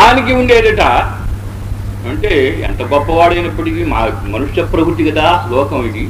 దానికి ఉండేదట అంటే ఎంత గొప్పవాడైనప్పటికీ మా మనుష్య ప్రకృతి కదా లోకం ఇది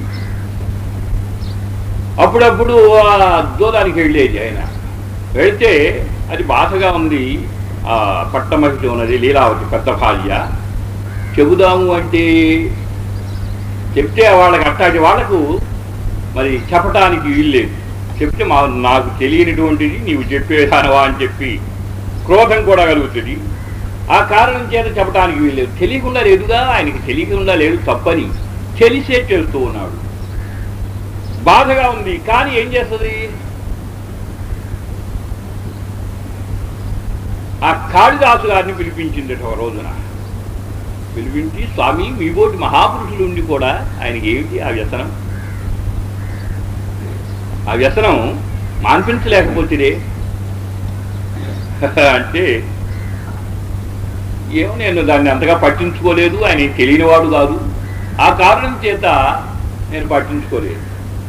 అప్పుడప్పుడు ఆ దూదానికి వెళ్ళేది ఆయన వెళితే అది బాధగా ఉంది ఆ పట్టమహిళ ఉన్నది లీలావతి పెద్ద భార్య చెబుదాము అంటే చెప్తే వాళ్ళకి అట్టాటి వాళ్ళకు మరి చెప్పటానికి వీల్లేదు చెప్తే మా నాకు తెలియనిటువంటిది నీవు చెప్పేదానవా అని చెప్పి క్రోధం కూడా కలుగుతుంది ఆ కారణం చేత చెప్పడానికి వీల్లేదు తెలియకుండా లేదుగా ఆయనకి తెలియకుండా లేదు తప్పని తెలిసే చేస్తూ ఉన్నాడు బాధగా ఉంది కానీ ఏం చేస్తుంది ఆ కాళిదాసు గారిని పిలిపించింది ఒక రోజున పిలిపించి స్వామి మీ బోటి మహాపురుషులు ఉండి కూడా ఆయనకి ఏమిటి ఆ వ్యసనం ఆ వ్యసనం మాన్పించలేకపోతే అంటే ఏమో నేను దాన్ని అంతగా పట్టించుకోలేదు ఆయన తెలియనివాడు కాదు ఆ కారణం చేత నేను పట్టించుకోలేదు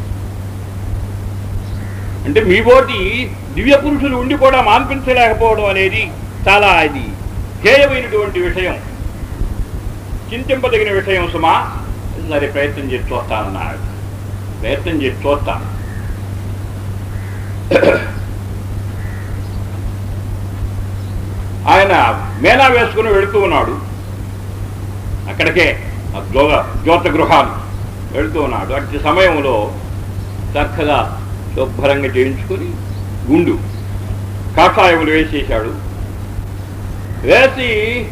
అంటే మీ బోటి దివ్య పురుషులు ఉండి కూడా మాన్పించలేకపోవడం అనేది చాలా అది హేయమైనటువంటి విషయం చింతింపదగిన విషయం సుమా సరే ప్రయత్నం చేసి చూస్తానన్నాడు ప్రయత్నం చేసి చూస్తాను ఆయన మేనా వేసుకుని వెళుతూ ఉన్నాడు అక్కడికే ఆ జోగ జ్యోత గృహాలు వెళుతూ ఉన్నాడు అట్టి సమయంలో చక్కగా శుభ్రంగా చేయించుకొని గుండు కాషాయములు వేసేశాడు వేసి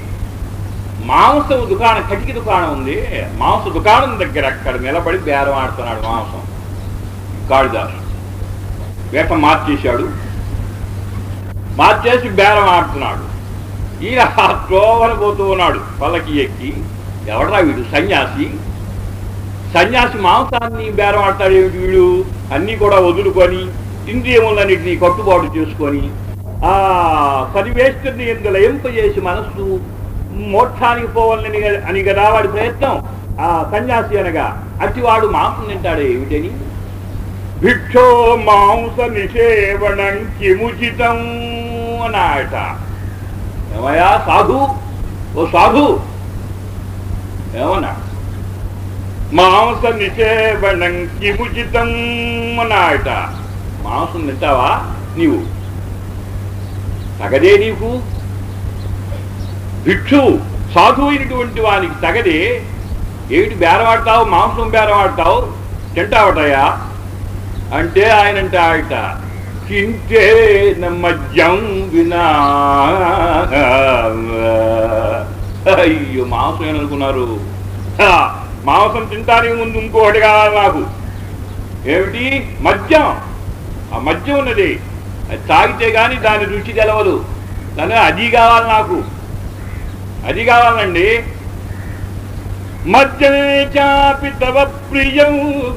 మాంసం దుకాణం కటికి దుకాణం ఉంది మాంస దుకాణం దగ్గర అక్కడ నిలబడి బేరం ఆడుతున్నాడు మాంసం కాళిదాసు వేషం మార్చేశాడు మార్చేసి బేరం ఆడుతున్నాడు ఈయన ఆ త్రోవన పోతూ ఉన్నాడు పల్లకి ఎక్కి ఎవడరా వీడు సన్యాసి సన్యాసి మాంసాన్ని బేరం ఆడతాడు ఏమిటి వీడు అన్నీ కూడా వదులుకొని ఇంద్రియములన్నింటినీ కట్టుబాటు చేసుకొని ఆ పరివేష్టిని ఎందుకు లయింపజేసి మనస్సు మోక్షానికి పోవాలని అని కదా వాడి ప్రయత్నం ఆ సన్యాసి అనగా అతివాడు మాంసం తింటాడు ఏమిటని భిక్షో మాంస నిషేవణం కిముచితం అన్నాట ఏమయ్యా సాధు ఓ సాధు ఏమన్నా మాంస నిషేవణం కిముచితం అన్నాట మాంసం తింటావా నీవు తగదే నీకు భిక్షు సాధు అయినటువంటి వానికి తగదే ఏమిటి బేరవాడతావు మాంసం బేరవాడతావు తింటావటయ్యా అంటే ఆయన అంటే ఆట చింతే మద్యం వినా అయ్యో మాంసం ఏమనుకున్నారు హా, మాంసం తింటానికి ముందు ఇంకోటి కావాలి నాకు ఏమిటి మద్యం ఆ మద్యం ఉన్నది అది తాగితే గాని దాని రుచి తెలవదు దాని అది కావాలి నాకు అది కావాలండి మద్యమే చాపి తవ ప్రియం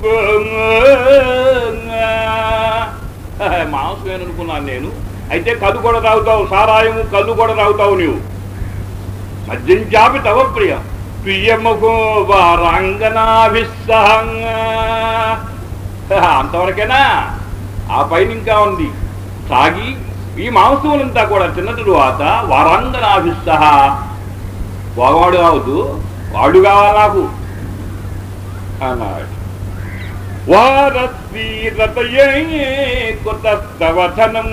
మాంసం ఏమనుకున్నాను నేను అయితే కళ్ళు కూడా తాగుతావు సారాయము కళ్ళు కూడా తాగుతావు నీవు మద్యం చాపి తవ ప్రియం ప్రియముకు వారంగనాభిస్సహంగా అంతవరకేనా ఆ పైన ఇంకా ఉంది తాగి ఈ మాంసములంతా కూడా తిన్న తరువాత వారంగనాభిస్సహ వాడు కావద్దు వాడు కావాలి నాకు అన్నాడు వారస్వీరతయే కొత్తవచనం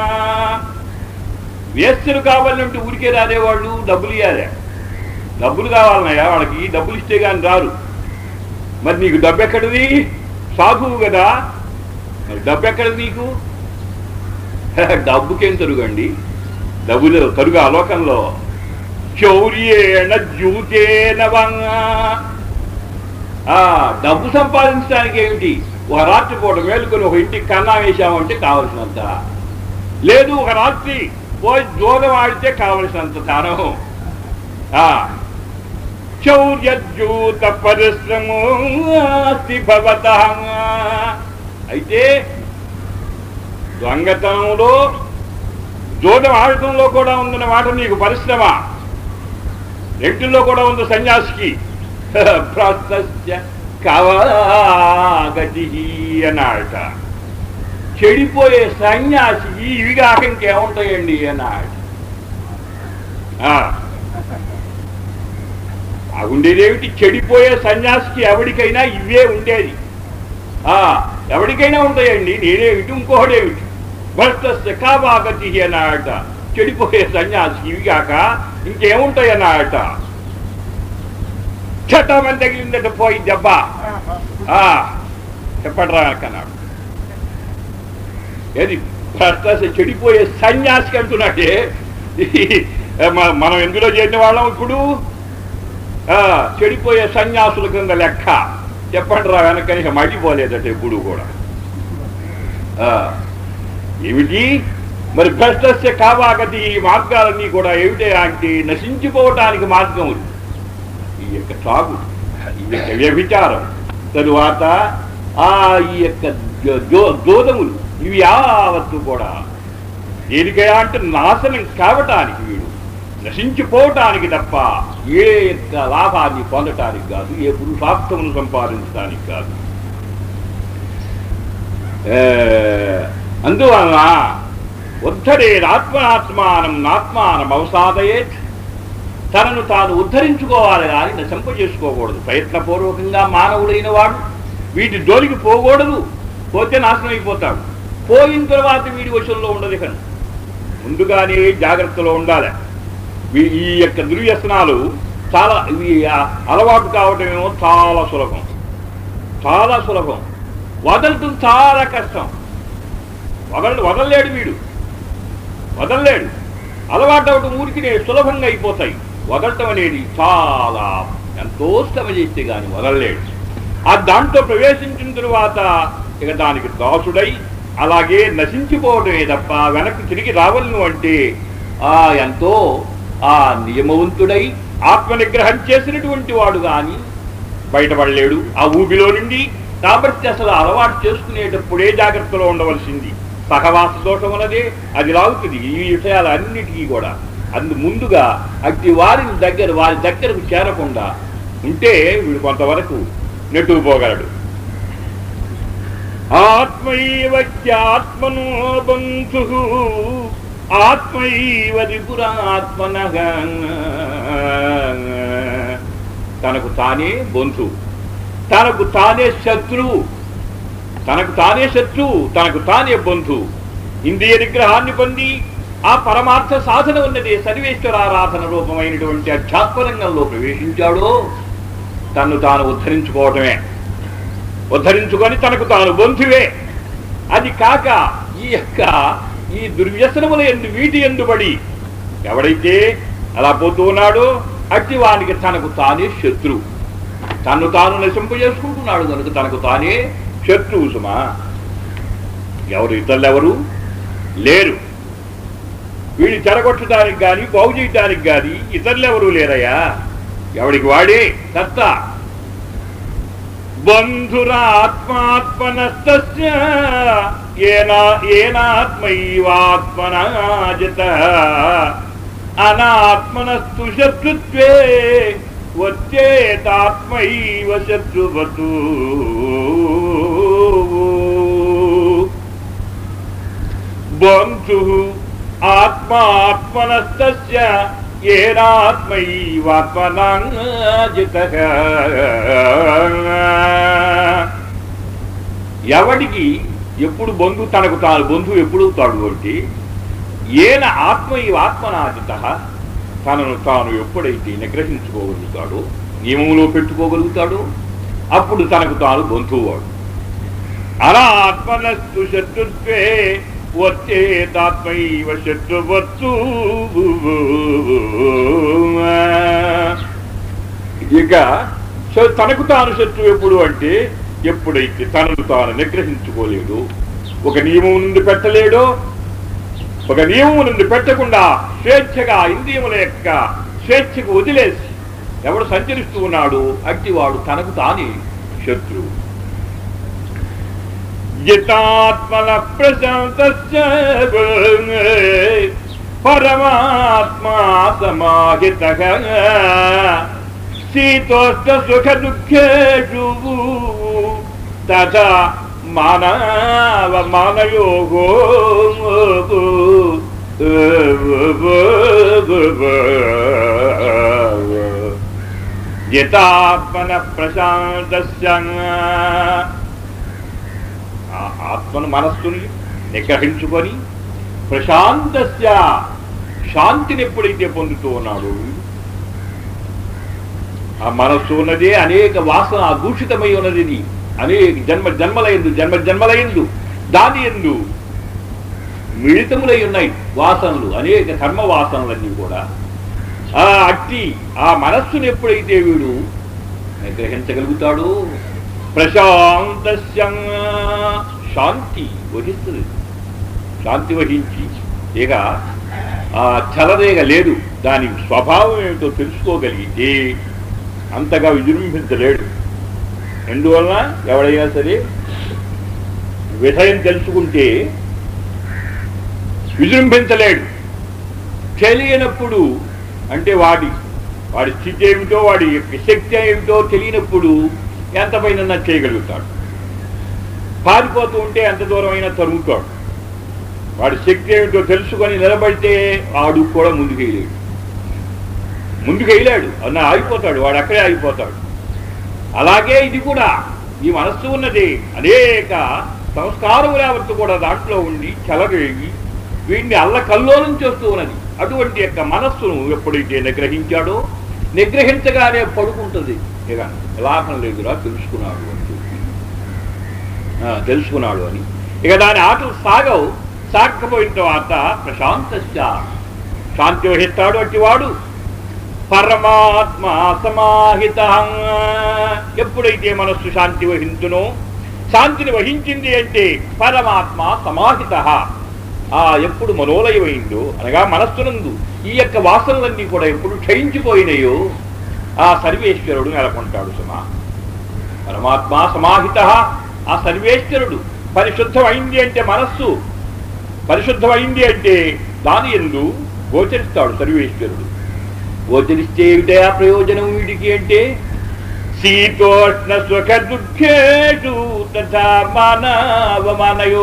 వేస్తులు కావాలంటే ఊరికే రాదేవాళ్ళు డబ్బులు ఇవ్వాలి డబ్బులు కావాలన్నాయా వాళ్ళకి డబ్బులు ఇస్తే కానీ రారు మరి నీకు డబ్బు ఎక్కడిది సాధువు కదా మరి డబ్బు ఎక్కడిది నీకు డబ్బుకేం తరుగండి డబ్బులు తరుగు ఆ లోకంలో శౌర్యేణ జూతేన వంగా ఆ డబ్బు సంపాదించడానికి ఏమిటి ఒక రాత్రి పూట మేలుకొని ఒక ఇంటికి కన్నా వేశామంటే కావలసినంత లేదు ఒక రాత్రి పోయి జోదం ఆడితే కావలసినంత ధనం ఆ శౌర్యజూత పరిశ్రమోస్తి భవత అయితే దొంగతనంలో జోదం ఆడటంలో కూడా ఉందన్న మాట నీకు పరిశ్రమ రెంటిల్లో కూడా ఉంది సన్యాసికి ప్రస్తస్య కవాగతి అన్నాడట చెడిపోయే సన్యాసికి ఇవి కాక ఇంకేముంటాయండి అన్నాడు ఆ. ఆ ఉండేదేమిటి చెడిపోయే సన్యాసికి ఎవరికైనా ఇవే ఉండేది ఆ ఎవరికైనా ఉంటాయండి నేనేమిటి ఇంకోడేమిటి భర్త కాబాగతి అన్నాడట చెడిపోయే సన్యాసి ఇవి కాక ఇంకేముంటాయి అన్నాడట చట్టమని తగిలిందట పోయి దెబ్బ ఆ, చెప్పడరా అన్నాడు ఏది భర్త చెడిపోయే సన్యాసికి అంటున్నాడే ఈ- మ- మనం ఎందులో చేరిన వాళ్ళం ఇప్పుడు ఆ, చెడిపోయే సన్యాసుల కింద లెక్క చెప్పండి రా వెనకని ఇక మళ్ళీపోలేదట ఎప్పుడు కూడా ఆ, ఏమిటి మరి భ్రష్టస్య కావాగతి ఈ మార్గాలన్నీ కూడా ఏమిటే అంటే నశించిపోవటానికి మార్గం ఉంది ఈ యొక్క త్రాగు ఈ యొక్క వ్యభిచారం తరువాత ఆ ఈ యొక్క జో- జో- జోదములు ఇవి యావత్తు కూడా దేనికయా అంటే నాశనం కావటానికి వీడు నశించిపోవటానికి తప్ప ఏ యొక్క లాభాన్ని పొందటానికి కాదు ఏ పురుషార్థమును సంపాదించడానికి కాదు ఏ, అందువలన ఉద్ధరేదాత్మనాత్మానం నాత్మానం అవసాదయేత్ తనను తాను ఉద్ధరించుకోవాలి కానీ నశింపజేసుకోకూడదు ప్రయత్నపూర్వకంగా మానవుడైన వాడు వీటి జోలికి పోకూడదు పోతే నాశనం అయిపోతాడు పోయిన తర్వాత వీడి వశంలో ఉండదు ఇక ముందుగానే జాగ్రత్తలో ఉండాలి వీ- ఈ యొక్క దుర్వ్యసనాలు చాలా ఇవి ఆ అలవాటు కావటమేమో చాలా సులభం చాలా సులభం వదలటం చాలా కష్టం వదల వదలలేడు వీడు వదలలేడు అలవాటు అవటం ఊరికి సులభంగా అయిపోతాయి వదలటం అనేది చాలా ఎంతో శ్రమ చేస్తే కానీ వదలలేడు ఆ దాంట్లో ప్రవేశించిన తరువాత ఇక దానికి దాసుడై అలాగే నశించిపోవటమే తప్ప వెనక్కి తిరిగి రావలను అంటే ఆ ఎంతో ఆ నియమవంతుడై ఆత్మనిగ్రహం చేసినటువంటి వాడు కానీ బయటపడలేడు ఆ ఊబిలో నుండి కాబట్టి అసలు అలవాటు చేసుకునేటప్పుడే జాగ్రత్తలో ఉండవలసింది సహవాస దోషం అన్నదే అది లాగుతుంది ఈ విషయాలు అన్నిటికీ కూడా అందు ముందుగా అట్టి వారిని దగ్గర వారి దగ్గరకు చేరకుండా ఉంటే వీడు కొంతవరకు నెట్టుకుపోగలడు ఆత్మైవత్యాత్మనో బంధు ఆత్మైవ రిపురాత్మన తనకు తానే బంధు తనకు తానే శత్రువు తనకు తానే శత్రువు తనకు తానే బంధు ఇంద్రియ నిగ్రహాన్ని పొంది ఆ పరమార్థ సాధన ఉన్నది సర్వేశ్వరారాధన రూపమైనటువంటి అధ్యాత్మరంగంలో ప్రవేశించాడో తన్ను తాను ఉద్ధరించుకోవటమే ఉద్ధరించుకొని తనకు తాను బంధువే అది కాక ఈ యొక్క ఈ దుర్వ్యసనముల ఎందు వీటి ఎందుబడి ఎవడైతే అలా పోతూ ఉన్నాడో అట్టి వానికి తనకు తానే శత్రువు తను తాను నశింప చేసుకుంటున్నాడు కనుక తనకు తానే శత్రువు సుమా ఎవరు ఇతరులు ఎవరు లేరు వీడిని చెరగొట్టడానికి కానీ బాగు చేయటానికి కానీ ఇతరులు ఎవరు లేరయ్యా ఎవడికి వాడే కర్త బంధురాత్మాత్మనస్తస్య ఏనా ఏనాత్మైవాత్మనా జత అనాత్మనస్తు శత్రుత్వే వచ్చేతాత్మైవ శత్రువతు బంధు ఆత్మాత్మనస్తస్య ఏనాత్మైవాత్మనాజిత ఎవడికి ఎప్పుడు బంధు తనకు తాను బంధువు ఎప్పుడు అవుతాడు అంటే ఏన ఆత్మ ఈ ఆత్మనాజిత తనను తాను ఎప్పుడైతే నిగ్రహించుకోగలుగుతాడో నియమంలో పెట్టుకోగలుగుతాడో అప్పుడు తనకు తాను బంధువాడు అనాత్మనస్తు శత్రుత్వే వచ్చేతాత్మైవ శత్రువచ్చు ఇక శ- తనకు తాను శత్రువు ఎప్పుడు అంటే ఎప్పుడైతే తనను తాను నిగ్రహించుకోలేడు ఒక నియమం నుండి పెట్టలేడో ఒక నియమం నుండి పెట్టకుండా స్వేచ్ఛగా ఇంద్రియముల యొక్క స్వేచ్ఛకు వదిలేసి ఎవడు సంచరిస్తూ ఉన్నాడు అట్టివాడు తనకు తానే శత్రువు జితాత్మల ప్రశాంత పరమాత్మా సమాహిత శీతోష్ట సుఖ దుఃఖేషు తథా మానవ మానయోగో జితాత్మన ప్రశాంతస్య ఆ ఆత్మను మనస్సుని నిగ్రహించుకొని ప్రశాంతస్య శాంతిని ఎప్పుడైతే పొందుతూ ఉన్నాడు ఆ మనస్సు ఉన్నదే అనేక వాసన దూషితమై ఉన్నది ఇది. అనేక జన్మ జన్మలయందు జన్మ జన్మలయందు దాని ఎందు మిళితములై ఉన్నాయి వాసనలు అనేక కర్మ వాసనలన్నీ కూడా ఆ అట్టి ఆ మనస్సును ఎప్పుడైతే వీడు నిగ్రహించగలుగుతాడో ప్రశాంతస్య శాంతి వహిస్తుంది శాంతి వహించి ఇక ఆ చలరేగ లేదు దాని స్వభావం ఏమిటో తెలుసుకోగలిగితే అంతగా విజృంభించలేడు ఎందువలన ఎవడైనా సరే విషయం తెలుసుకుంటే విజృంభించలేడు తెలియనప్పుడు అంటే వాడి వాడి స్థితి ఏమిటో వాడి యొక్క శక్తి ఏమిటో తెలియనప్పుడు ఎంత పైన చేయగలుగుతాడు పారిపోతూ ఉంటే ఎంత దూరమైనా తరుగుతాడు వాడి శక్తి ఏమిటో తెలుసుకొని నిలబడితే వాడు కూడా ముందుకు వేయలేడు ముందుకు వేయలేడు అన్న ఆగిపోతాడు వాడు అక్కడే ఆగిపోతాడు అలాగే ఇది కూడా ఈ మనస్సు ఉన్నది అనేక సంస్కారములు యావత్తు కూడా దాంట్లో ఉండి చలరేగి వీడిని అల్లకల్లోలం చేస్తూ ఉన్నది అటువంటి యొక్క మనస్సును ఎప్పుడైతే నిగ్రహించాడో నిగ్రహించగానే పడుకుంటుంది ఇక లాభం లేదురా తెలుసుకున్నాడు అని చెప్పి ఆ, తెలుసుకున్నాడు అని ఇక దాని ఆటలు సాగవు సాగకపోయిన తర్వాత ప్రశాంత శాంతి వహిస్తాడు అట్టి వాడు పరమాత్మ సమాహిత ఎప్పుడైతే మనస్సు శాంతి వహించునో శాంతిని వహించింది అంటే పరమాత్మ సమాహిత ఆ ఎప్పుడు మనోలయమైందో అనగా మనస్సునందు ఈ యొక్క వాసనలన్నీ కూడా ఎప్పుడు క్షయించిపోయినాయో ఆ సర్వేశ్వరుడు నెలకొంటాడు సుమా పరమాత్మ సమాహిత ఆ సర్వేశ్వరుడు పరిశుద్ధమైంది అంటే మనస్సు పరిశుద్ధమైంది అంటే దాని ఎందు గోచరిస్తాడు సర్వేశ్వరుడు గోచరిస్తే ఏమిటా ప్రయోజనం వీడికి అంటే శీతోష్ణ సుఖ దుఃఖేషు తథా మానవమానయో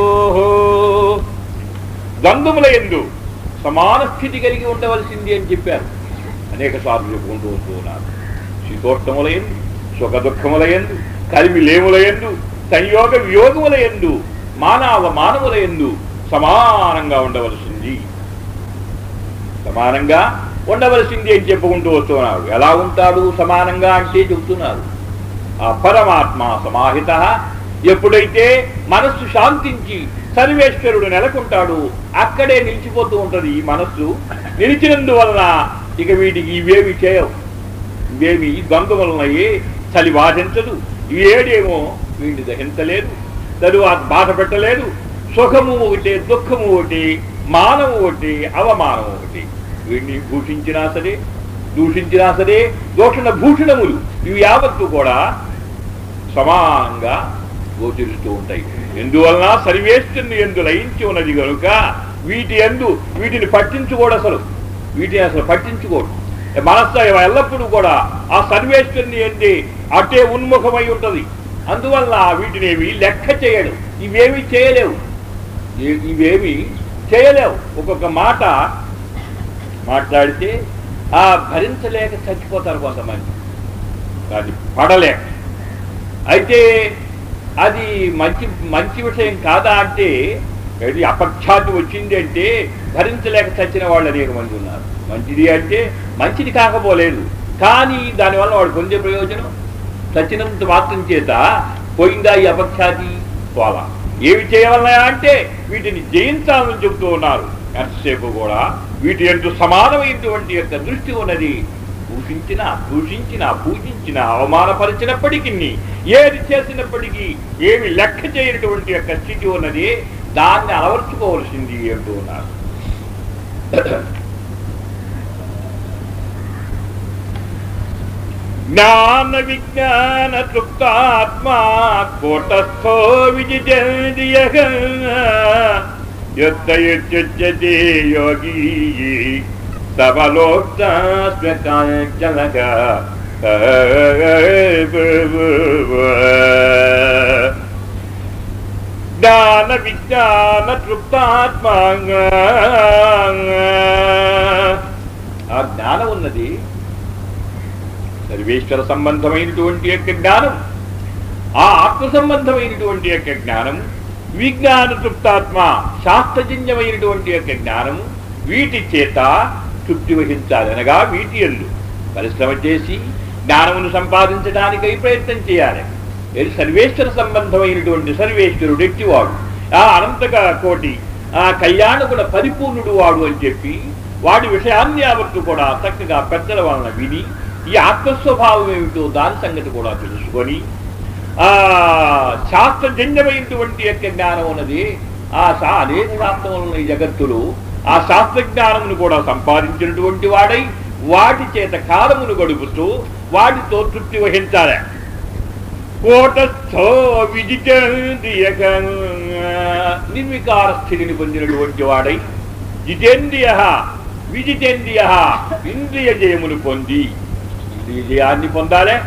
ద్వంద్వముల ఎందు సమాన స్థితి కలిగి ఉండవలసింది అని చెప్పారు అనేక సార్లు చెప్పుకుంటూ వస్తూ ఉన్నారు శీతోష్ణముల ఎందు సుఖ దుఃఖముల ఎందు కలిమి లేముల ఎందు సంయోగ వియోగముల ఎందు మానవ మానవుల ఎందు సమానంగా ఉండవలసింది సమానంగా ఉండవలసింది అని చెప్పుకుంటూ వస్తున్నారు ఎలా ఉంటాడు సమానంగా అంటే చెబుతున్నారు ఆ పరమాత్మ సమాహిత ఎప్పుడైతే మనస్సు శాంతించి సర్వేశ్వరుడు నెలకొంటాడు అక్కడే నిలిచిపోతూ ఉంటది ఈ మనస్సు నిలిచినందువలన ఇక వీటికి ఇవేమి చేయవు ఇవేమి ద్వంద్వములనయ్యి చలి బాధించదు ఈ ఏడేమో వీడిని దహించలేదు తరువాత బాధ పెట్టలేదు సుఖము ఒకటి దుఃఖము ఒకటి మానము ఒకటి అవమానం ఒకటి వీడిని భూషించినా సరే దూషించినా సరే దోషణ భూషణములు ఇవి యావత్తు కూడా సమానంగా గోచరిస్తూ ఉంటాయి ఎందువలన సర్వేశ్వరుని ఎందు లయించి ఉన్నది కనుక వీటి ఎందు వీటిని పట్టించుకోడు అసలు వీటిని అసలు పట్టించుకోడు మనస్సు ఎల్లప్పుడూ కూడా ఆ సర్వేశ్వరుని ఎంది అటే ఉన్ముఖమై ఉంటది అందువల్ల వీటినేవి లెక్క చేయడు ఇవేమి చేయలేవు ఇ- ఇవేమి చేయలేవు ఒక్కొక్క మాట మాట్లాడితే ఆ భరించలేక చచ్చిపోతారు కొంతమంది అది పడలేక అయితే అది మంచి మంచి విషయం కాదా అంటే అది అపఖ్యాతి వచ్చింది అంటే భరించలేక చచ్చిన వాళ్ళు అనేక మంది ఉన్నారు మంచిది అంటే మంచిది కాకపోలేదు కానీ దానివల్ల వాడు పొందే ప్రయోజనం చచ్చినంత మాత్రం చేత పోయిందా ఈ అపఖ్యాతి పోలా ఏమి చేయవలన అంటే వీటిని జయించాలని చెబుతూ ఉన్నారు ఎంతసేపు కూడా వీటి ఎందు సమానమైనటువంటి యొక్క దృష్టి ఉన్నది దూషించిన దూషించిన పూజించిన అవమానపరిచినప్పటికీ ఏది చేసినప్పటికీ ఏమి లెక్క చేయనటువంటి యొక్క స్థితి ఉన్నది దాన్ని అలవర్చుకోవలసింది అంటూ ఉన్నారు జ్ఞాన విజ్ఞాన తృప్తాత్మా కూటస్థో విజితేంద్రియ యుద్ధయుచ్యుచ్యతే యోగీ సబలోక్తాస్వకాంచనక జ్ఞాన విజ్ఞాన తృప్తాత్మా ఆ జ్ఞానం ఉన్నది సర్వేశ్వర సంబంధమైనటువంటి యొక్క జ్ఞానం ఆ ఆత్మ సంబంధమైనటువంటి యొక్క జ్ఞానం విజ్ఞాన తృప్తాత్మ శాస్త్రజన్యమైనటువంటి యొక్క జ్ఞానము వీటి చేత తృప్తి వహించాలి అనగా వీటి ఎందు పరిశ్రమ చేసి జ్ఞానమును సంపాదించడానికై ప్రయత్నం చేయాలి ఇది సర్వేశ్వర సంబంధమైనటువంటి సర్వేశ్వరుడు ఎట్టివాడు ఆ అనంతగా కోటి ఆ కళ్యాణకుడ పరిపూర్ణుడు వాడు అని చెప్పి వాడి విషయాన్ని యావత్తు కూడా చక్కగా పెద్దల వలన విని ఈ ఆత్మస్వభావం ఏమిటో దాని సంగతి కూడా తెలుసుకొని ఆ శాస్త్రజన్యమైనటువంటి యొక్క జ్ఞానం ఉన్నది ఆ శా అనేక శాస్త్రములు ఉన్న ఈ జగత్తులో ఆ శాస్త్ర జ్ఞానమును కూడా సంపాదించినటువంటి వాడై వాటి చేత కాలమును గడుపుతూ వాటితో తృప్తి వహించాలి కోటస్థో విజితేంద్రియక నిర్వికార స్థితిని పొందినటువంటి వాడై జితేంద్రియ విజితేంద్రియ ఇంద్రియ జయమును పొంది ఇంద్రియ జయాన్ని పొందాలే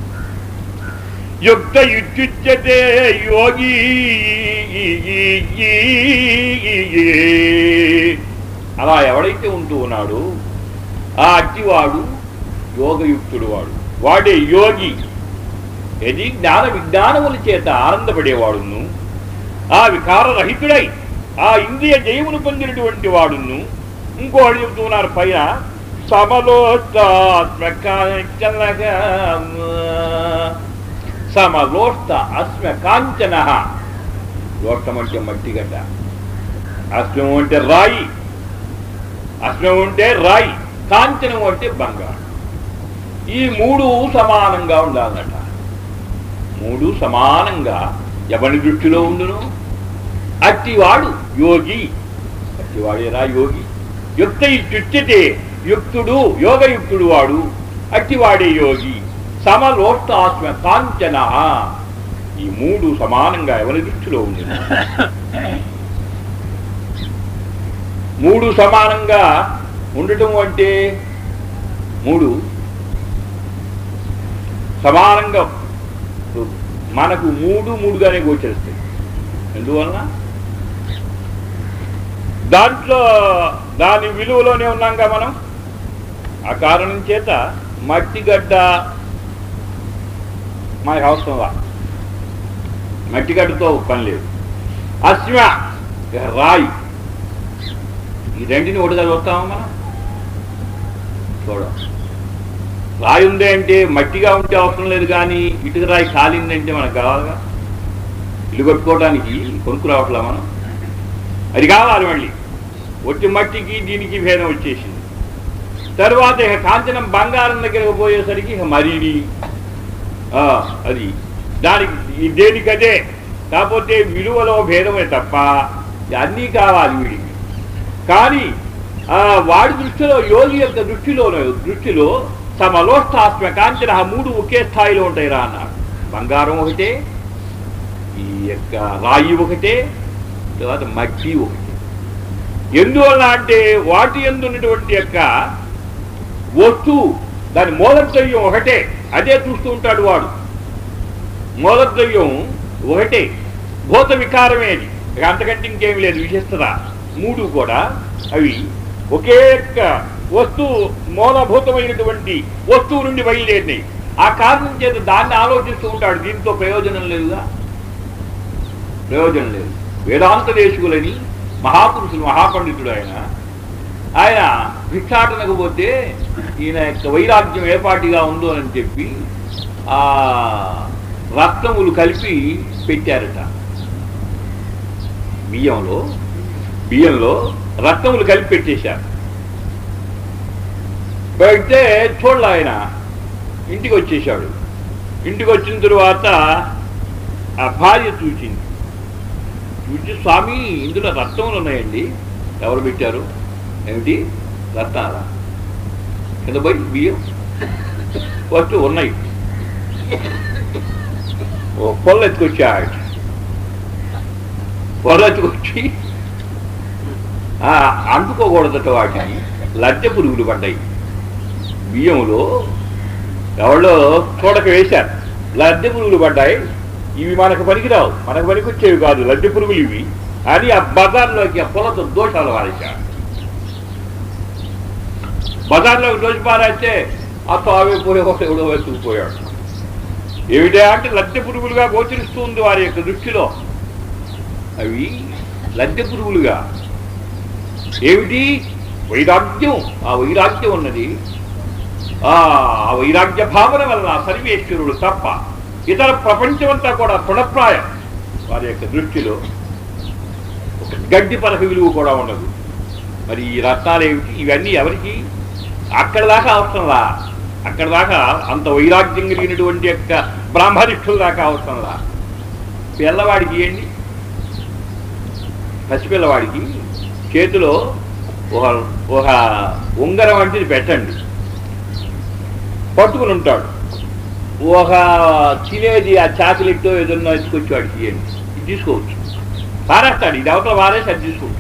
యుక్త యుచ్యుచ్యతే యోగి అలా ఎవడైతే ఉంటూ ఉన్నాడో ఆ అట్టివాడు యోగయుక్తుడు వాడు వాడే యోగి ఇది జ్ఞాన విజ్ఞానముల చేత ఆనందపడేవాడును ఆ వికారరహితుడై ఆ ఇంద్రియ జయమును పొందినటువంటి వాడును ఇంకోటి చెబుతున్నారు పైన సమలోష్టాత్మక సమలోష్ట అస్మ కాంచన లోష్టం అంటే మట్టి గడ్డ అశ్వం అంటే రాయి అశ్వం అంటే రాయి కాంచనం అంటే బంగారం ఈ మూడు సమానంగా ఉండాలన్నట మూడు సమానంగా ఎవరి దృష్టిలో ఉండును అట్టివాడు యోగి అట్టివాడేరా యోగి యుక్త ఇత్యుచ్యతే యుక్తుడు యోగయుక్తుడు వాడు అట్టివాడే యోగి సమలోష్టాస్మ కాంచన ఈ మూడు సమానంగా ఎవరి దృష్టిలో ఉండును మూడు సమానంగా ఉండటం అంటే మూడు సమానంగా మనకు మూడు మూడుగానే గోచరిస్తాయి ఎందువలన దాంట్లో దాని విలువలోనే ఉన్నాంగా మనం ఆ కారణం చేత మట్టి గడ్డ మనకు అవసరంలా మట్టి గడ్డతో పని లేదు అశ్వ ఇక రాయి ఈ రెంటిని ఒకటిగా చూస్తామా మనం చూడం రాయి ఉంది అంటే మట్టిగా ఉంటే అవసరం లేదు కానీ ఇటుక రాయి కాలిందంటే మనకు కావాలిగా ఇల్లు కట్టుకోవడానికి కొనుక్కు రావట్లా మనం అది కావాలి మళ్ళీ ఒట్టి మట్టికి దీనికి భేదం వచ్చేసింది తర్వాత ఇక కాంచనం బంగారం దగ్గరకు పోయేసరికి ఇక మరీని ఆ, అది దానికి ఈ దేనికదే కాకపోతే విలువలో భేదమే తప్ప అన్నీ కావాలి వీడికి కానీ ఆ వాడి దృష్టిలో యోగి యొక్క దృష్టిలో దృష్టిలో సమలోష్టాత్మ కాంచన ఆ మూడు ఒకే స్థాయిలో ఉంటాయి రా అన్నాడు బంగారం ఒకటే ఈ యొక్క రాయి ఒకటే తర్వాత మట్టి ఒకటి ఎందువల్ల అంటే వాటి ఎందున్నటువంటి యొక్క వస్తువు దాని మూలద్రవ్యం ఒకటే అదే చూస్తూ ఉంటాడు వాడు మూలద్రవ్యం ఒకటే భూత వికారమేది ఇక అంతకంటే ఇంకేమి లేదు విశిష్టత మూడు కూడా అవి ఒకే యొక్క వస్తువు మూలభూతమైనటువంటి వస్తువు నుండి బయలుదేరినాయి ఆ కారణం చేత దాన్ని ఆలోచిస్తూ ఉంటాడు దీంతో ప్రయోజనం లేదుగా ప్రయోజనం లేదు వేదాంత దేశకులని మహాపురుషులు మహాపండితుడు ఆయన ఆయన భిక్షాటనకు పోతే ఈయన యొక్క వైరాగ్యం ఏపాటిగా ఉందో అని చెప్పి ఆ రక్తములు కలిపి పెట్టారట బియ్యంలో బియ్యంలో రక్తములు కలిపి పెట్టేశారు పెడితే చూడలే ఆయన ఇంటికి వచ్చేసాడు ఇంటికి వచ్చిన తరువాత ఆ భార్య చూసింది చూసి స్వామి ఇందులో రక్తములు ఉన్నాయండి ఎవరు పెట్టారు ఏమిటి రత్నాలా కింద పోయి బియ్యం ఫస్ట్ ఉన్నాయి ఓ పొల్ల ఎత్తుకొచ్చాడు పొల్ల ఎత్తుకొచ్చి ఆ, అంటుకోకూడదట వాటిని లద్దె పురుగులు పడ్డాయి బియ్యంలో ఎవరో చూడక వేశారు లద్దె పురుగులు పడ్డాయి ఇవి మనకు పనికిరావు మనకు పనికొచ్చేవి కాదు లద్దె పురుగులు ఇవి అని ఆ బజార్లోకి ఆ పొలతో దోషాలు వారేశాడు బజార్లోకి దోషి పారేస్తే ఆ తావే పోయేవాడు ఎవడో వెతుకుపోయాడు ఏమిటా అంటే లద్దె పురుగులుగా గోచరిస్తుంది వారి యొక్క దృష్టిలో అవి లద్దె పురుగులుగా ఏమిటి వైరాగ్యం ఆ వైరాగ్యం ఉన్నది ఆ ఆ వైరాగ్య భావన వలన సర్వేశ్వరుడు తప్ప ఇతర ప్రపంచమంతా కూడా తృణప్రాయం వారి యొక్క దృష్టిలో ఒక గడ్డి పలక విలువ కూడా ఉండదు మరి ఈ రత్నాలు ఏమిటి ఇవన్నీ ఎవరికి అక్కడ దాకా అవసరంలా అక్కడ దాకా అంత వైరాగ్యం కలిగినటువంటి యొక్క బ్రాహ్మణిష్ఠుల దాకా అవసరంలా పిల్లవాడికి ఇవ్వండి పసిపిల్లవాడికి చేతిలో ఒక ఒక ఉంగరం వంటిది పెట్టండి పట్టుకుని ఉంటాడు ఒక తినేది ఆ చాక్లెట్ ఏదన్నా ఎత్తుకొచ్చి వాడికి ఇవ్వండి ఇది తీసుకోవచ్చు పారేస్తాడు ఇది అవతల పారేసి అది తీసుకుంటాడు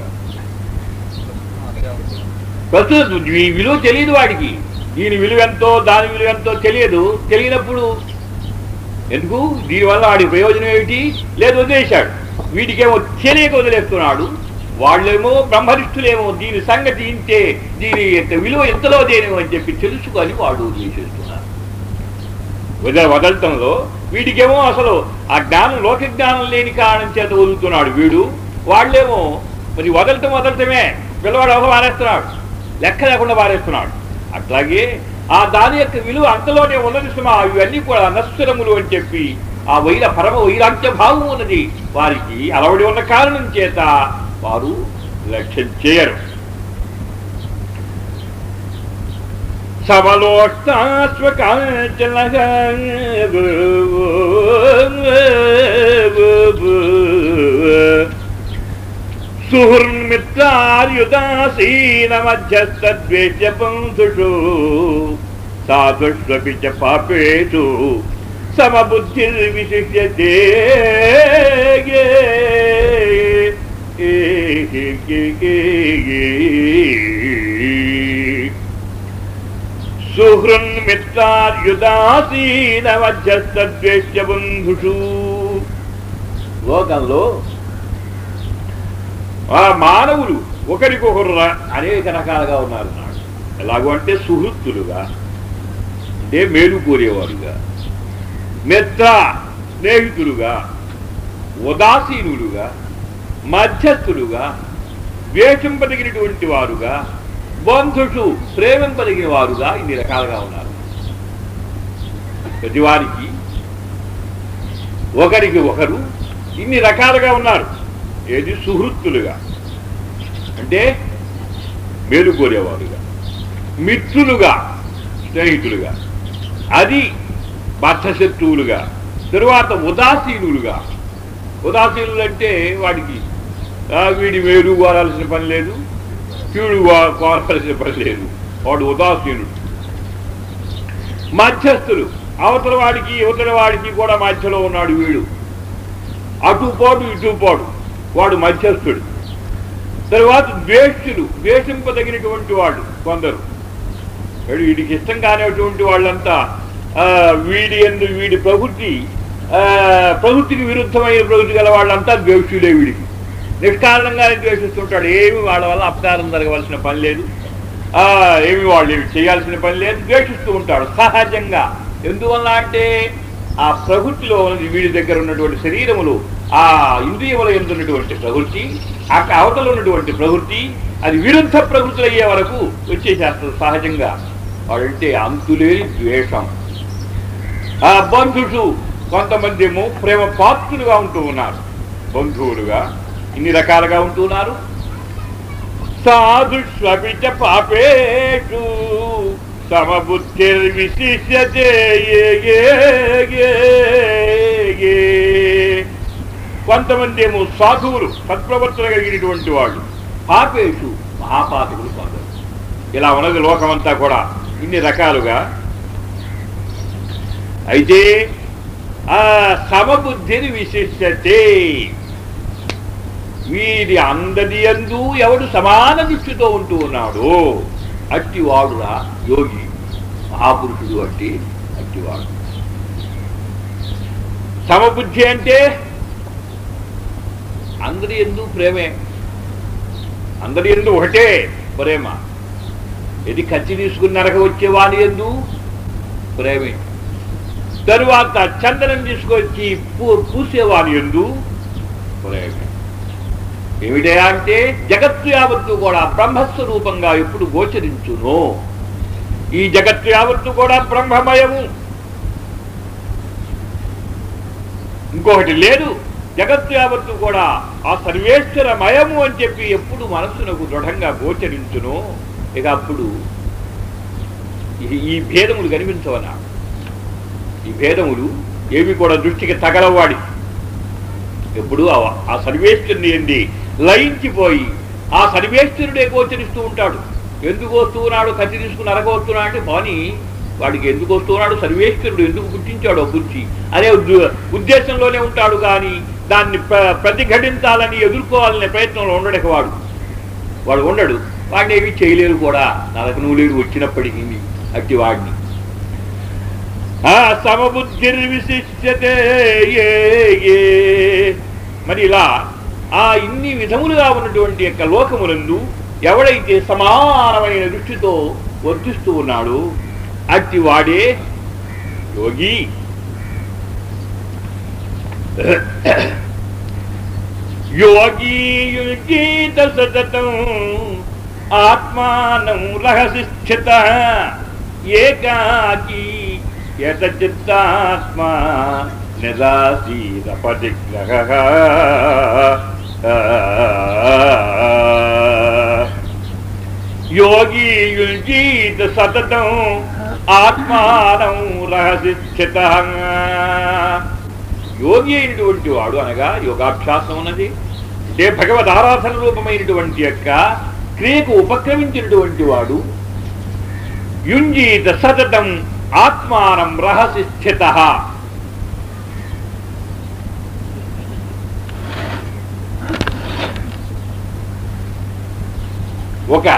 ప్రస్తుతం ఈ విలువ తెలియదు వాడికి దీని విలువ ఎంతో దాని విలువ ఎంతో తెలియదు తెలియనప్పుడు ఎందుకు దీనివల్ల వాడి ప్రయోజనం ఏమిటి లేదు వదిలేశాడు వీటికేమో తెలియక వదిలేస్తున్నాడు వాళ్ళేమో బ్రహ్మనిష్ఠులేమో దీని సంగతి ఇంతే దీని యొక్క విలువ ఎంతలో దేనేమో అని చెప్పి తెలుసుకొని వాడు వదిలేసేస్తున్నారు వద వదలటంలో వీడికేమో అసలు ఆ జ్ఞానం లోక జ్ఞానం లేని కారణం చేత వదులుతున్నాడు వీడు వాళ్ళేమో మరి వదలటం వదలటమే పిల్లవాడు ఎవరు పారేస్తున్నాడు లెక్క లేకుండా పారేస్తున్నాడు అట్లాగే ఆ దాని యొక్క విలువ అంతలోనే ఉన్నది సుమా ఇవన్నీ కూడా అనస్వరములు అని చెప్పి ఆ వైర పరమ వైరాగ్య భావం ఉన్నది వారికి అలవడి ఉన్న కారణం చేత వారు లక్ష్యం చేయరు సమలోష్టాశ్వకాంచన సుహృన్మిత్రార్యుదాసీన మధ్యస్థద్వేష బంధుషు సాధుష్వపి చ పాపేషు సమబుద్ధిర్విశిష్యతే సుహృన్మిత్రార్యుదాసీన మధ్యస్థద్వేష బంధుషు లోకంలో ఆ మానవులు ఒకరికొకరు ర- అనేక రకాలుగా ఉన్నారు నాడు ఎలాగో అంటే సుహృత్తులుగా అంటే మేలు కోరేవారుగా మిత్ర స్నేహితులుగా ఉదాసీనులుగా మధ్యస్థులుగా ద్వేషింపదగినటువంటి వారుగా బంధుషు ప్రేమింపదగిన వారుగా ఇన్ని రకాలుగా ఉన్నారు ప్రతివారికి ఒకరికి ఒకరు ఇన్ని రకాలుగా ఉన్నారు ఏది సుహృత్తులుగా అంటే మేలు కోరేవారుగా మిత్రులుగా స్నేహితులుగా అది బద్ధశత్రువులుగా తరువాత ఉదాసీనులుగా ఉదాసీనులు అంటే వాడికి ఆ, వీడి మేలు కోరాల్సిన పని లేదు కీడు కో- కోరాల్సిన పని లేదు వాడు ఉదాసీనుడు మధ్యస్థులు అవతల వాడికి ఇవతల వాడికి కూడా మధ్యలో ఉన్నాడు వీడు అటు పోటు ఇటు పోటు వాడు మధ్యస్థుడు తరువాత ద్వేష్టులు ద్వేషింపదగినటువంటి వాళ్ళు కొందరు వీడు వీడికి ఇష్టం కానిటువంటి వాళ్ళంతా ఆ, వీడి ఎందు వీడి ప్రవృత్తి ఆ, ప్రవృత్తికి విరుద్ధమైన ప్రవృత్తి గల వాళ్ళంతా ద్వేషులే వీడికి నిష్కారణంగానే ద్వేషిస్తుంటాడు ఏమి వాళ్ళ వల్ల అపకారం జరగవలసిన పని లేదు ఆ, ఏమి వాళ్ళు ఏమి చేయాల్సిన పని లేదు ద్వేషిస్తూ ఉంటాడు సహజంగా ఎందువల్ల అంటే ఆ ప్రవృత్తిలో ఉన్నది వీడి దగ్గర ఉన్నటువంటి శరీరములు ఆ ఇంద్రియముల ఎందున్నటువంటి ప్రవృత్తి ఆ అవతల ఉన్నటువంటి ప్రవృత్తి అది విరుద్ధ ప్రవృత్తులు అయ్యే వరకు వచ్చేసేస్తుంది సహజంగా వాడంటే అంతులేని ద్వేషం ఆ బంధుషు కొంతమంది ఏమో ప్రేమ పాత్రులుగా ఉంటూ ఉన్నారు బంధువులుగా ఇన్ని రకాలుగా ఉంటున్నారు సాధుష్వపిచ పాపేషు సమబుద్ధిర్విశిష్యతే ఏ ఏ ఏ ఏ. కొంతమంది ఏమో సాధువులు సత్ప్రవర్తన కలిగినటువంటి వాళ్ళు పాపేషు మహాపాతకులు కొందరు ఇలా ఉన్నది లోకమంతా కూడా ఇన్ని రకాలుగా అయితే ఆ సమబుద్ధిని విశిష్టతే వీరి అందరి అందు ఎవడు సమాన దృష్టితో ఉంటూ ఉన్నాడు అట్టివాడురా యోగి మహాపురుషుడు అంటే అట్టివాడు సమబుద్ధి అంటే అందరి ఎందు ప్రేమే అందరి ఎందు ఒకటే ప్రేమ ఇది కత్తి తీసుకుని నరక వచ్చే వాడి ఎందు ప్రేమే తరువాత చందనం తీసుకొచ్చి పూ పూసేవాని ఎందు ప్రేమే ఏమిటే అంటే జగత్తు యావత్తు కూడా బ్రహ్మస్వరూపంగా ఎప్పుడు గోచరించును ఈ జగత్తు యావత్తు కూడా బ్రహ్మమయము ఇంకొకటి లేదు జగత్తు యావత్తు కూడా ఆ సర్వేశ్వరమయము అని చెప్పి ఎప్పుడు మనస్సునకు దృఢంగా గోచరించును ఇక అప్పుడు ఈ- ఈ భేదములు కనిపించవనా ఈ భేదములు ఏవి కూడా దృష్టికి తగలవాడి ఎప్పుడు ఆ- ఆ సర్వేశ్వరుని ఎంది లయించిపోయి ఆ సర్వేశ్వరుడే గోచరిస్తూ ఉంటాడు ఎందుకు వస్తూ ఉన్నాడు కత్తి తీసుకుని అరగవస్తున్నాడు అంటే బాని వాడికి ఎందుకు వస్తున్నాడు సర్వేశ్వరుడు ఎందుకు గుర్తించాడు ఆ గురించి అనే ఉద్ద- ఉద్దేశంలోనే ఉంటాడు కానీ దాన్ని ప్ర- ప్రతిఘటించాలని ఎదుర్కోవాలనే ప్రయత్నంలో ఉండడక వాడు వాడు ఉండడు వాడిని ఏమి చేయలేరు కూడా నరకు నువ్వులేరు వచ్చినప్పటికీ అట్టి వాడిని ఆ సమబుద్ధిర్విశిష్యతే ఏ ఏ. మరి ఇలా ఆ ఇన్ని విధములుగా ఉన్నటువంటి యొక్క లోకమునందు ఎవడైతే సమానమైన దృష్టితో వర్తిస్తూ ఉన్నాడో అట్టి వాడే యోగి యోగి యుగీత సతతం ఆత్మానం రహసిస్థిత ఏకాకి యతచిత్తాత్మా నిరాశీర పరిగ్రహ యోగి యుజీత సతతం ఆత్మానం రహసిస్థిత యోగి అయినటువంటి వాడు అనగా యోగాభ్యాసం ఉన్నది అంటే భగవద్ ఆరాధన రూపమైనటువంటి యొక్క క్రియకు ఉపక్రమించినటువంటి వాడు యుంజీత సతతం ఆత్మానం రహసి స్థిత ఒక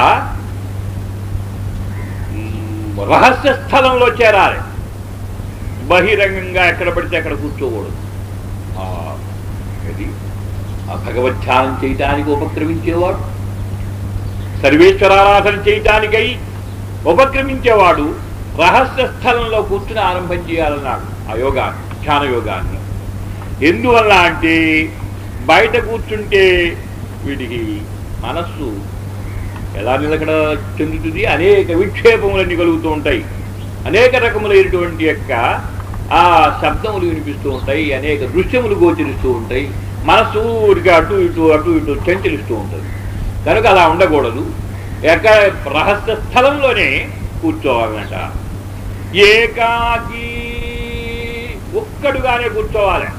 మ్, రహస్య స్థలంలో చేరాలి బహిరంగంగా ఎక్కడ పడితే అక్కడ కూర్చోకూడదు ఆ, అది ఆ భగవద్ధ్యానం చేయటానికి ఉపక్రమించేవాడు సర్వేశ్వరారాధన చేయటానికై ఉపక్రమించేవాడు రహస్య స్థలంలో కూర్చుని ఆరంభం చేయాలన్నాడు ఆ యోగాన్ని ధ్యాన యోగాన్ని ఎందువల్ల అంటే బయట కూర్చుంటే వీడికి మనస్సు ఎలా నిలకడ చెందుతుంది అనేక విక్షేపములన్నీ కలుగుతూ ఉంటాయి అనేక రకములైనటువంటి యొక్క ఆ శబ్దములు వినిపిస్తూ ఉంటాయి అనేక దృశ్యములు గోచరిస్తూ ఉంటాయి మనస్సు ఊరిగా అటు ఇటు అటు ఇటు చంచలిస్తూ ఉంటుంది కనుక అలా ఉండకూడదు ఎక్కడ రహస్య స్థలంలోనే కూర్చోవాలన్నట ఏకాకి ఒక్కడుగానే కూర్చోవాలి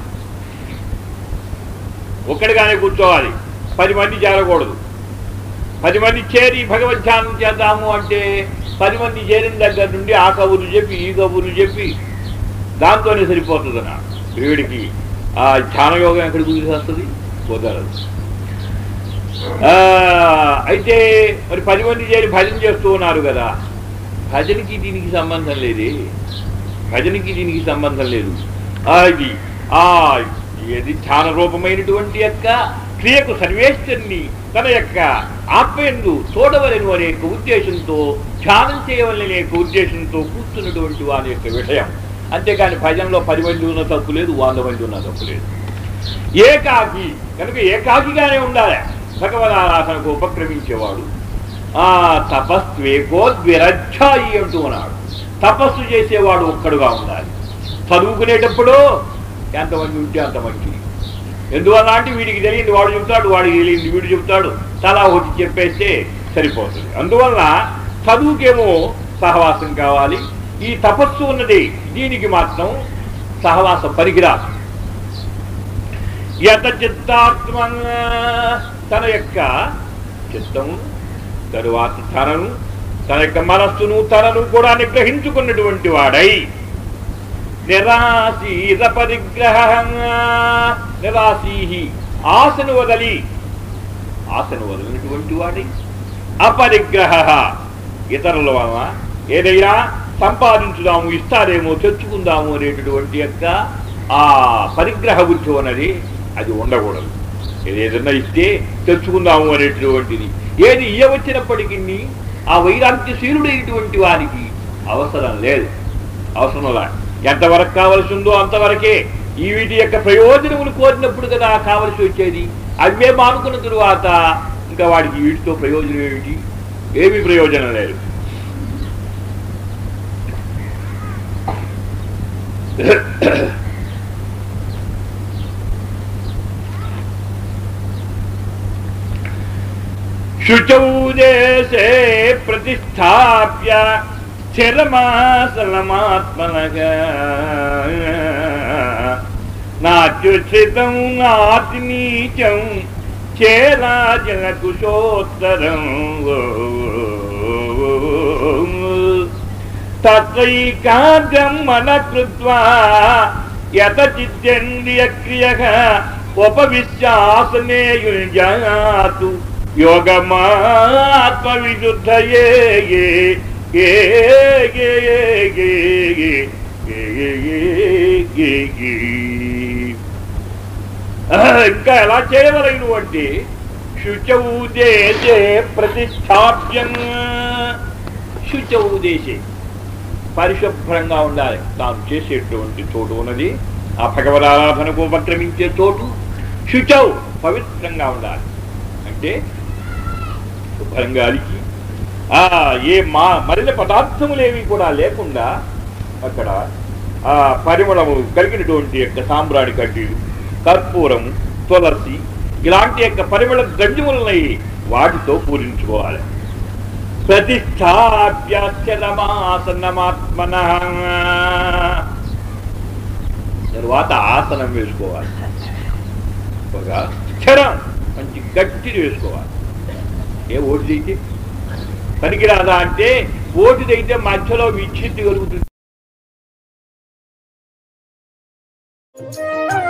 ఒక్కడిగానే కూర్చోవాలి పది మంది చేరకూడదు పది మంది చేరి భగవద్ధ్యానం చేద్దాము అంటే పది మంది చేరిన దగ్గర నుండి ఆ కబుర్లు చెప్పి ఈ కబుర్లు చెప్పి దాంతోనే సరిపోతుంది నా వీడికి ఆ ధ్యాన యోగం ఎక్కడ గురించి వస్తుంది కుదరదు ఆ, అయితే మరి పది మంది చేరి భజన చేస్తూ ఉన్నారు కదా భజనకి దీనికి సంబంధం లేదే భజనకి దీనికి సంబంధం లేదు ఆ, ఇది ఆ ఇది ధ్యాన రూపమైనటువంటి యొక్క క్రియకు సర్వేశ్వరుని తన యొక్క ఆత్మయందు చూడవలను అనే యొక్క ఉద్దేశంతో ధ్యానం చేయవలనే యొక్క ఉద్దేశంతో కూర్చున్నటువంటి వారి యొక్క విషయం అంతేకాని భజనలో పది మంది ఉన్న తప్పు లేదు వంద మంది ఉన్న తప్పు లేదు ఏకాకి కనుక ఏకాకిగానే ఉండాలి భగవద్ ఆరాధనకు ఉపక్రమించేవాడు ఆ తపస్వేకోద్విరధ్యాయి అంటూ ఉన్నాడు తపస్సు చేసేవాడు ఒక్కడుగా ఉండాలి చదువుకునేటప్పుడు ఎంతమంది ఉంటే అంత మంచిది ఎందువల్ల అంటే వీడికి తెలియంది వాడు చెప్తాడు వాడికి తెలియంది వీడు చెప్తాడు తలా ఒకటి చెప్పేస్తే సరిపోతుంది అందువల్ల చదువుకేమో సహవాసం కావాలి ఈ తపస్సు ఉన్నది దీనికి మాత్రం సహవాస పరిగిరాదు యత చిత్తాత్మ తన యొక్క చిత్తము తరువాత తనను తన యొక్క మనస్సును తనను కూడా నిగ్రహించుకున్నటువంటి వాడై నిరాశీర పరిగ్రహ నిరాశీ ఆశను వదలి ఆశను వదిలినటువంటి వాడి అపరిగ్రహ ఇతరుల వలన ఏదైనా సంపాదించుదాము ఇస్తారేమో తెచ్చుకుందాము అనేటటువంటి యొక్క ఆ పరిగ్రహ బుద్ధి ఉన్నది అది ఉండకూడదు ఏదైనా ఇస్తే తెచ్చుకుందాము అనేటటువంటిది ఏది ఇయ్యవచ్చినప్పటికీ ఆ వైరాగ్యశీలుడైనటువంటి వారికి అవసరం లేదు అవసరంలా ఎంతవరకు కావలసి ఉందో అంతవరకే ఈ వీటి యొక్క ప్రయోజనములు కోరినప్పుడు కదా కావలసి వచ్చేది అవే మానుకున్న తరువాత ఇంకా వాడికి వీటితో ప్రయోజనం ఏమిటి ఏమీ ప్రయోజనం లేదు శుచౌ దేశే ప్రతిష్టాప్య స్థిరమాసనమాత్మనగా నాత్యుచితం నాతి నీచం చేరాజన కుశోత్తరం తత్రైకాగ్రం మన కృత్వా యతచిద్యంద్రియక్రియ ఉపవిశ్యాసనే యుంజాతు యోగమాత్మ విశుద్ధయే ఏ ఏ ఏ ఏ ఏ ఏ ఏ ఏ ఇంకా ఎలా చేయవలైన అంటే శుచవు దేశే ప్రతిష్టాప్యం శుచవు దేశే పరిశుభ్రంగా ఉండాలి తాను చేసేటువంటి చోటు ఉన్నది ఆ భగవదారాధనకు ఉపక్రమించే చోటు శుచౌ పవిత్రంగా ఉండాలి అంటే శుభ్రంగా అలికి ఆ ఏ మా మరిన పదార్థములేవి కూడా లేకుండా అక్కడ ఆ పరిమళము కలిగినటువంటి యొక్క సాంబ్రాణి కడ్డీలు కర్పూరము తులసి ఇలాంటి యొక్క పరిమళ ద్రవ్యములని వాటితో పూరించుకోవాలి ప్రతిష్టాప్యాచలమాసనమాత్మన తరువాత ఆసనం వేసుకోవాలి ఒక స్థిరం మంచి గట్టిది వేసుకోవాలి ఏ ఓటిదైతే పనికిరాదా అంటే ఓటిదైతే మధ్యలో విచ్ఛిత్తి కలుగుతుంది Thank you.